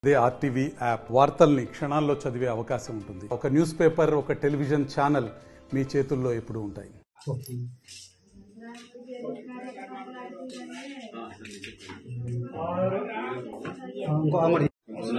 అదే RTV app వార్తల్ని క్షణాల్లో చదివే అవకాశం ఉంటుంది ఒక న్యూస్ పేపర్ ఒక టెలివిజన్ ఛానల్ మీ చేతుల్లో ఎప్పుడూ ఉంటాయి ఇంకో అంగడి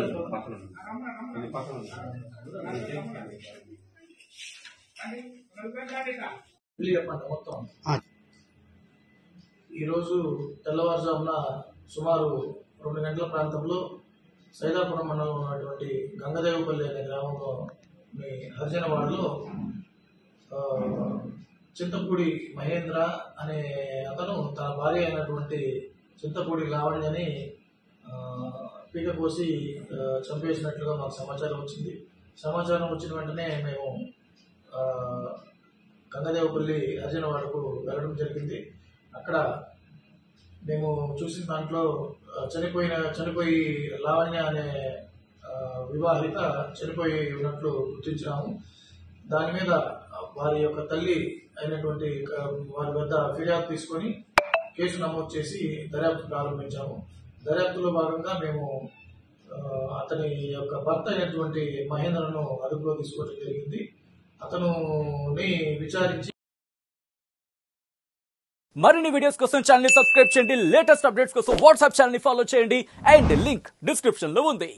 ఇల్లు చెప్పండి మొత్తం ఆ, ఈరోజు తెల్లవారుజామున సుమారు రెండు గంటల ప్రాంతంలో సైదాపురం మండలంలో ఉన్నటువంటి గంగదేవపల్లి అనే గ్రామంలో మీ హరిజనవాడలో ఆ, చింతపూడి మహేంద్ర అనే అతను తన భార్య అయినటువంటి చింతపూడి లావణ్యని ఆ, పీక కోసి ఆ, చంపేసినట్లుగా మాకు సమాచారం వచ్చింది సమాచారం వచ్చిన వెంటనే మేము ఆ, గంగదేవపల్లి హరిజనవాడకు వెళ్ళడం జరిగింది అక్కడ మేము చూసిన దాంట్లో ఆ, చనిపోయిన చనిపోయి లావణ్య అనే ఆ, వివాహిత చనిపోయి ఉన్నట్లు గుర్తించినాము దాని మీద వారి యొక్క తల్లి అయినటువంటి క- వారి వద్ద ఫిర్యాదు తీసుకొని కేసు నమోదు చేసి దర్యాప్తు ప్రారంభించాము దర్యాప్తులో భాగంగా మేము ఆ, అతని యొక్క భర్త అయినటువంటి మహేంద్రను అదుపులో తీసుకోవడం జరిగింది అతనుని విచారించి మరిన్ని వీడియోస్ కోసం ఛానల్ ని సబ్స్క్రైబ్ చేయండి లేటెస్ట్ అప్డేట్స్ కోసం వాట్సాప్ ఛానల్ ని ఫాలో చేయండి అండ్ లింక్ డిస్క్రిప్షన్ లో ఉంది